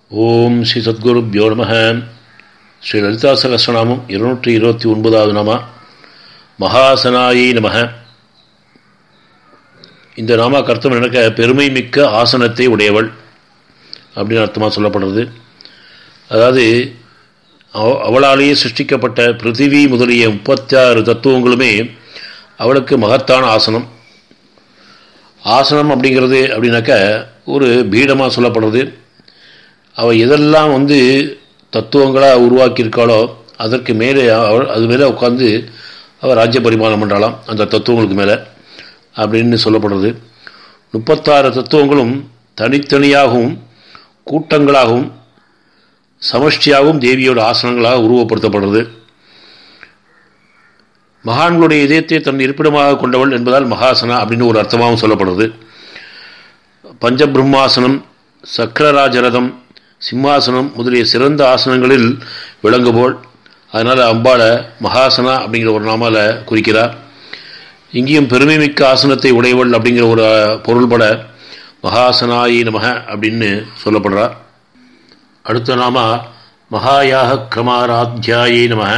ஓம் ஸ்ரீ சத்குருப்யோ நம ஸ்ரீ லலிதா சகஸ்ரநாமம் இருநூற்றி இருபத்தி ஒன்பதாவது நாம மகாசனாயை நம இந்த நாமா கர்த்தம் நடக்க பெருமை மிக்க ஆசனத்தை உடையவள் அப்படின்னு அர்த்தமாக சொல்லப்படுறது அதாவது அவ- அவளாலேயே சிருஷ்டிக்கப்பட்ட பிருத்திவி முதலிய முப்பத்தாறு தத்துவங்களுமே அவளுக்கு மகத்தான ஆசனம் ஆசனம் அப்படிங்கிறது அப்படின்னாக்க ஒரு பீடமாக சொல்லப்படுறது அவள் எதெல்லாம் வந்து தத்துவங்களாக உருவாக்கியிருக்காளோ அதற்கு மேலே அவள் அது மேலே உட்காந்து அவள் ராஜ்ய பரிமாணம் பண்ணுறாளாம் அந்த தத்துவங்களுக்கு மேலே அப்படின்னு சொல்லப்படுறது முப்பத்தாறு தத்துவங்களும் தனித்தனியாகவும் கூட்டங்களாகவும் சமஷ்டியாகவும் தேவியோட ஆசனங்களாக உருவப்படுத்தப்படுறது மகான்களுடைய இதயத்தை தன் இருப்பிடமாக கொண்டவள் என்பதால் மகாசனா அப்படின்னு ஒரு அர்த்தமாகவும் சொல்லப்படுறது பஞ்சபிரம்மாசனம் சக்கரராஜரதம் சிம்மாசனம் முதலிய சிறந்த ஆசனங்களில் விளங்குபோல் அதனால் அம்பாளை மகாசனா அப்படிங்கிற ஒரு நாமால குறிக்கிறார் இங்கேயும் பெருமைமிக்க ஆசனத்தை உடையவள் அப்படிங்கிற ஒரு அஹ், பொருள்பட மகாசனாயி நமக அப்படின்னு சொல்லப்படுறார் அடுத்த நாம மகாயாக கிரமாராத்தியாயே நமக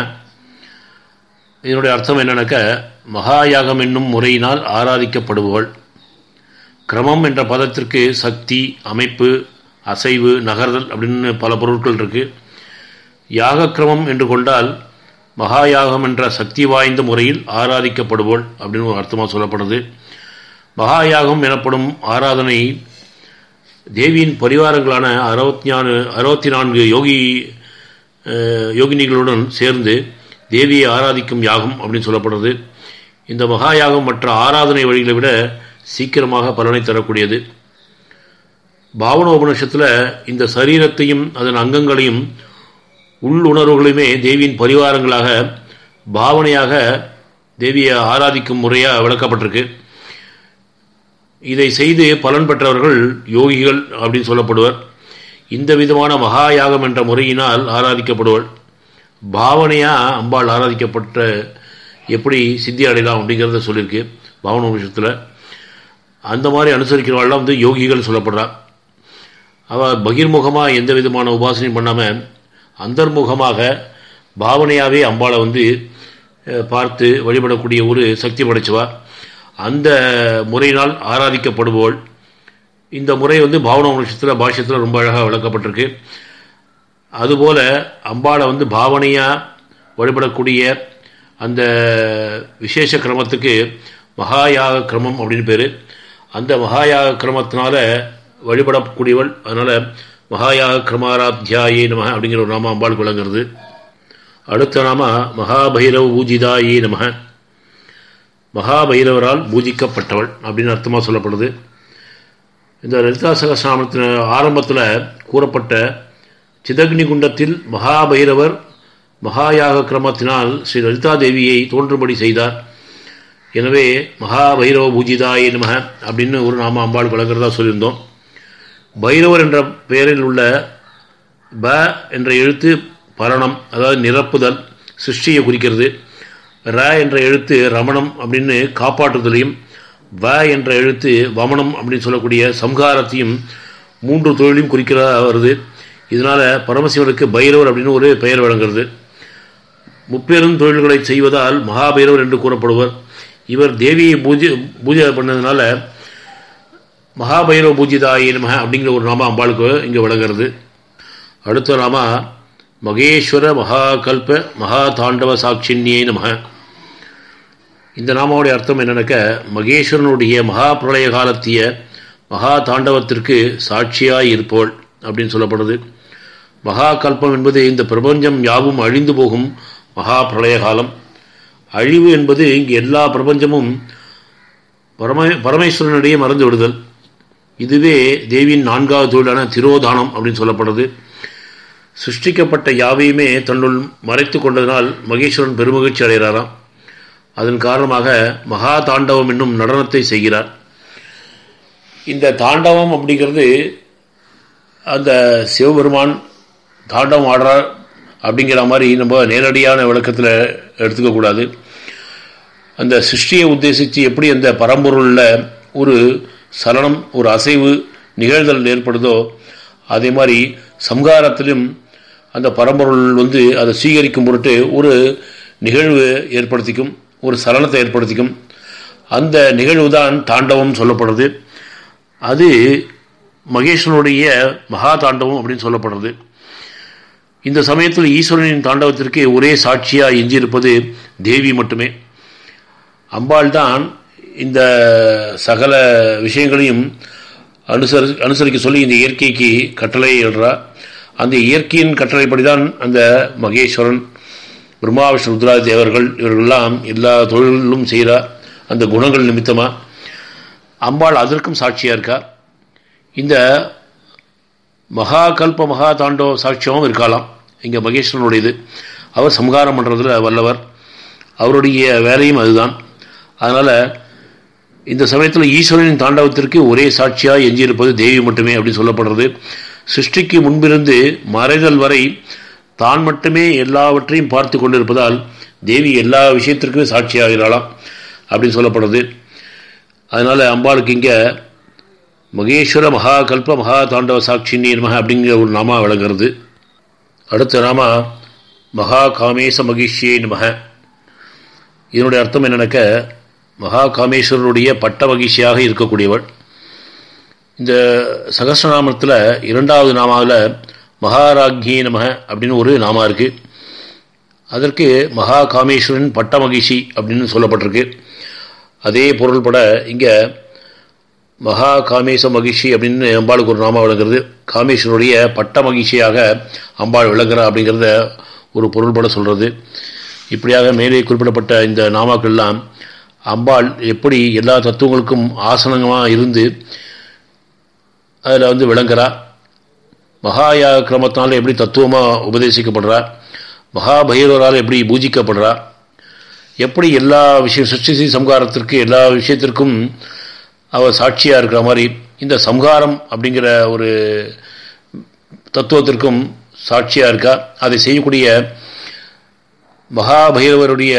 இதனுடைய அர்த்தம் என்னன்னாக்க மகாயாகம் என்னும் முறையினால் ஆராதிக்கப்படுபவள் கிரமம் என்ற பதத்திற்கு சக்தி அமைப்பு அசைவு நகர்தல் அப்படின்னு பல பொருட்கள் இருக்கு யாக கிரமம் என்று கொண்டால் மகாயாகம் என்ற சக்தி வாய்ந்த முறையில் ஆராதிக்கப்படுவோள் அப்படின்னு ஒரு அர்த்தமாக சொல்லப்படுது மகாயாகம் எனப்படும் ஆராதனை தேவியின் பரிவாரங்களான அறுபத்தி நாலு அறுபத்தி நான்கு யோகி அஹ், யோகினிகளுடன் சேர்ந்து தேவியை ஆராதிக்கும் யாகம் அப்படின்னு சொல்லப்படுறது இந்த மகாயாகம் மற்ற ஆராதனை வழிகளை விட சீக்கிரமாக பலனை தரக்கூடியது பாவன உபநிஷத்தில் இந்த சரீரத்தையும் அதன் அங்கங்களையும் உள்ளுணர்வுகளையுமே தேவியின் பரிவாரங்களாக பாவனையாக தேவியை ஆராதிக்கும் முறையாக விளக்கப்பட்டிருக்கு இதை செய்து பலன் பெற்றவர்கள் யோகிகள் அப்படின்னு சொல்லப்படுவர் இந்த விதமான மகா யாகம் என்ற முறையினால் ஆராதிக்கப்படுவள் பாவனையா அம்பாள் ஆராதிக்கப்பட்ட எப்படி சித்தி அடையலாம் அப்படிங்கிறத சொல்லியிருக்கு பாவன விஷயத்தில் அந்த மாதிரி அனுசரிக்கிறவாள்லாம் வந்து யோகிகள் சொல்லப்படுறா அவள் பகிர்முகமாக எந்த விதமான உபாசனையும் பண்ணாமல் அந்தர்முகமாக பாவனையாகவே அம்பாளை வந்து அஹ், பார்த்து வழிபடக்கூடிய ஒரு சக்தி படைச்சவா அந்த முறையினால் ஆராதிக்கப்படுவோள் இந்த முறை வந்து பாவன விஷயத்தில் பாஷ்யத்தில் ரொம்ப அழகாக விளக்கப்பட்டிருக்கு அதுபோல அம்பாளை வந்து பாவனையாக வழிபடக்கூடிய அந்த விசேஷ கிரமத்துக்கு மகாயாக கிரமம் அப்படின்னு பேர் அந்த மகாயாக கிரமத்தினால வழிபடக்கூடியவள் அதனால் மகாயாக கிரமாராத்தியாயே நம அப்படிங்கிற ஒரு நாம அம்பாளுக்கு விளங்குறது அடுத்த நாம மகாபைரவ பூஜிதாயே நம மகாபைரவரால் பூஜிக்கப்பட்டவள் அப்படின்னு அர்த்தமாக சொல்லப்படுது இந்த லலிதா சகசிராமத்தின் ஆரம்பத்தில் கூறப்பட்ட சிதக்னி குண்டத்தில் மகாபைரவர் மகாயாக கிரமத்தினால் ஸ்ரீ லலிதா தேவியை தோன்றும்படி செய்தார் எனவே மகாபைரவ பூஜிதாய நமக அப்படின்னு ஒரு நாம அம்பாள் விளங்குறதா சொல்லியிருந்தோம் பைரவர் என்ற பெயரில் உள்ள ப என்ற எழுத்து பரணம் அதாவது நிரப்புதல் சிருஷ்டியை குறிக்கிறது ர என்ற எழுத்து ரமணம் அப்படின்னு காப்பாற்றுதலையும் வ என்ற எழுத்து வமனம் அப்படின்னு சொல்லக்கூடிய சம்ஹாரத்தையும் மூன்று தொழிலையும் குறிக்கிறதா வருது இதனால் பரமசிவனுக்கு பைரவர் அப்படின்னு ஒரு பெயர் வழங்குறது முப்பெரும் தொழில்களை செய்வதால் மகாபைரவர் என்று கூறப்படுவர் இவர் தேவியை பூஜை பூஜை பண்ணதுனால மகாபைரவ பூஜிதாயே நமக அப்படிங்கிற ஒரு நாம அம்பாளுக்கு இங்கே விளங்குறது அடுத்த நாம மகேஸ்வர மகாகல்ப மகா தாண்டவ சாட்சின்யே நமக இந்த நாமாவுடைய அர்த்தம் என்னன்னாக்க மகேஸ்வரனுடைய மகா பிரளய காலத்திய மகா தாண்டவத்திற்கு சாட்சியாய் இருப்போள் அப்படின்னு சொல்லப்படுது மகா கல்பம் என்பது இந்த பிரபஞ்சம் யாவும் அழிந்து போகும் மகா பிரளய காலம் அழிவு என்பது இங்கு எல்லா பிரபஞ்சமும் பரம பரமேஸ்வரனிடையே மறந்து விடுதல் இதுவே தேவியின் நான்காவது தொழிலான திரோதானம் அப்படின்னு சொல்லப்படுது சிருஷ்டிக்கப்பட்ட யாவையுமே தன்னுள் மறைத்து கொண்டதனால் மகேஸ்வரன் பெருமகிழ்ச்சி அடைகிறாராம் அதன் காரணமாக மகா தாண்டவம் என்னும் நடனத்தை செய்கிறார் இந்த தாண்டவம் அப்படிங்கிறது அந்த சிவபெருமான் தாண்டவம் ஆடுறார் அப்படிங்கிற மாதிரி நம்ம நேரடியான விளக்கத்தில் எடுத்துக்கக்கூடாது அந்த சிருஷ்டியை உத்தேசித்து எப்படி அந்த பரம்பொருளில் ஒரு சலனம் ஒரு அசைவு நிகழ்தல் ஏற்படுதோ அதே மாதிரி சம்ஹாரத்திலும் அந்த பரம்பொருள் வந்து அதை சீகரிக்கும் பொருட்டு ஒரு நிகழ்வு ஏற்படுத்திக்கும் ஒரு சலனத்தை ஏற்படுத்திக்கும் அந்த நிகழ்வு தான் தாண்டவம் சொல்லப்படுறது அது மகேஸ்வரனுடைய மகா தாண்டவம் அப்படின்னு சொல்லப்படுறது இந்த சமயத்தில் ஈஸ்வரனின் தாண்டவத்திற்கு ஒரே சாட்சியாக எஞ்சியிருப்பது தேவி மட்டுமே அம்பாள் தான் இந்த சகல விஷயங்களையும் அனுசரி அனுசரிக்க சொல்லி இந்த இயற்கைக்கு கட்டளை எழுறா அந்த இயற்கையின் கட்டளைப்படி தான் அந்த மகேஸ்வரன் பிரம்மா விஷ்ணு ருத்ராதி தேவர்கள் இவர்கள்லாம் எல்லா தொழில்களும் செய்கிறா அந்த குணங்கள் நிமித்தமாக அம்பாள் அதற்கும் சாட்சியாக இருக்கா இந்த மகா கல்ப மகா தாண்டவ சாட்சியமும் இருக்கலாம் இங்கே மகேஸ்வரனுடையது அவர் சம்ஹாரம் பண்ணுறதுல வல்லவர் அவருடைய வேலையும் அதுதான் அதனால் இந்த சமயத்தில் ஈஸ்வரனின் தாண்டவத்திற்கு ஒரே சாட்சியாக எஞ்சியிருப்பது தேவி மட்டுமே அப்படின்னு சொல்லப்படுறது சிருஷ்டிக்கு முன்பிருந்து மறைதல் வரை தான் மட்டுமே எல்லாவற்றையும் பார்த்து கொண்டிருப்பதால் தேவி எல்லா விஷயத்திற்குமே சாட்சியாகிறாளாம் அப்படின்னு சொல்லப்படுறது அதனால் அம்பாளுக்கு இங்கே மகேஸ்வர மகா கல்ப மகா தாண்டவ சாட்சினி நமக அப்படிங்கிற ஒரு நாமா விளங்குறது அடுத்த நாமா மகா காமேச மகிஷியே நமக இதனுடைய அர்த்தம் என்னன்னாக்க மகா காமேஸ்வரருடைய பட்ட மகிழ்ச்சியாக இருக்கக்கூடியவள் இந்த சகசிரநாமத்தில் இரண்டாவது நாமாவில் மகாராஜ்யி நமக அப்படின்னு ஒரு நாமா இருக்குது அதற்கு மகா காமேஸ்வரன் பட்ட மகிழ்ச்சி அப்படின்னு சொல்லப்பட்டிருக்கு அதே பொருள்பட இங்கே மகா காமேச மகிழ்ச்சி அப்படின்னு அம்பாளுக்கு ஒரு நாமா விளங்குறது காமேஸ்வருடைய பட்ட மகிழ்ச்சியாக அம்பாள் விளங்குறா அப்படிங்கிறத ஒரு பொருள்பட சொல்கிறது இப்படியாக மேலே குறிப்பிடப்பட்ட இந்த நாமாக்கள்லாம் அம்பாள் எப்படி எல்லா தத்துவங்களுக்கும் ஆசனமாக இருந்து அதில் வந்து விளங்குறா மகாயா கிரமத்தினால எப்படி தத்துவமாக உபதேசிக்கப்படுறா மகாபைரவரால் எப்படி பூஜிக்கப்படுறா எப்படி எல்லா விஷயம் சிருஷ்டி சம்ஹாரத்திற்கு எல்லா விஷயத்திற்கும் அவர் சாட்சியாக இருக்கிற மாதிரி இந்த சம்ஹாரம் அப்படிங்கிற ஒரு தத்துவத்திற்கும் சாட்சியாக இருக்கா அதை செய்யக்கூடிய மகாபைரவருடைய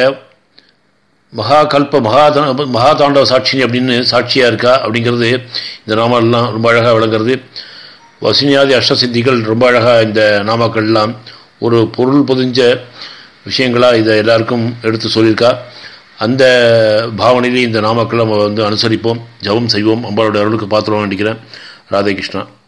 மகாகல்ப மகா மகா தாண்டவ சாட்சினி அப்படின்னு சாட்சியாக இருக்கா அப்படிங்கிறது இந்த நாமெல்லாம் ரொம்ப அழகாக விளங்குறது வசினியாதி அஷ்டசித்திகள் ரொம்ப அழகாக இந்த நாமாக்கள்லாம் ஒரு பொருள் பொதிஞ்ச விஷயங்களாக இதை எல்லாருக்கும் எடுத்து சொல்லியிருக்கா அந்த பாவனையிலே இந்த நாமாக்களை நம்ம வந்து அனுசரிப்போம் ஜபம் செய்வோம் அம்பாளுடைய அருளுக்கு பாத்திரம் நினைக்கிறேன் ராதே கிருஷ்ணா